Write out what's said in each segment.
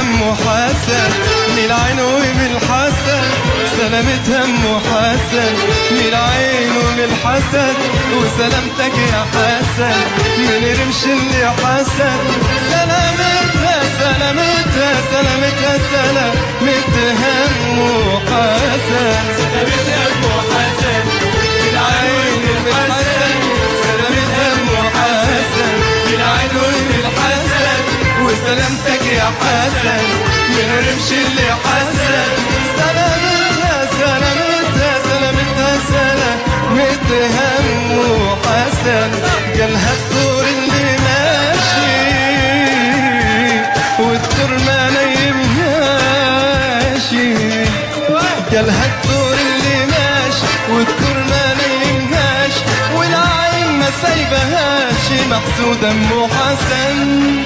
هم حسن من العين ومن الحسن سلامة هم حسن من العين ومن الحسن وسلامتك يا حسن من رمش اللي حسن سلامتها سلامتها سلامتها سلامتها هم حسن سلامتها ام حسن من العين ومن الحسن سلامتها هم حسن من العين ومن الحسن وسلامتك يا حسن من رمش اللي حسن سلامتها سلامتها سلامتها سلامتها ام حسن قالها الدور اللي ماشي والدور ما نيمهاشي قالها الدور اللي ماشي والدور ما نيمهاش والعين ما سايبهاش محسودة ام حسن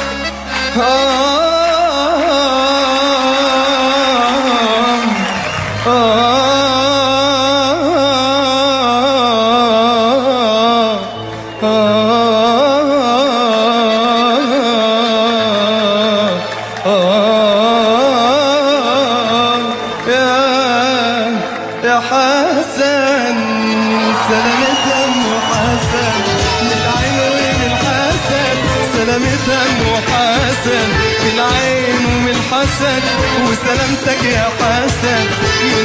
يا حسن سلامة ام حسن من العين ومن الحسن سلامة ام حسن من العين ومن الحسن وسلامتك يا حسن من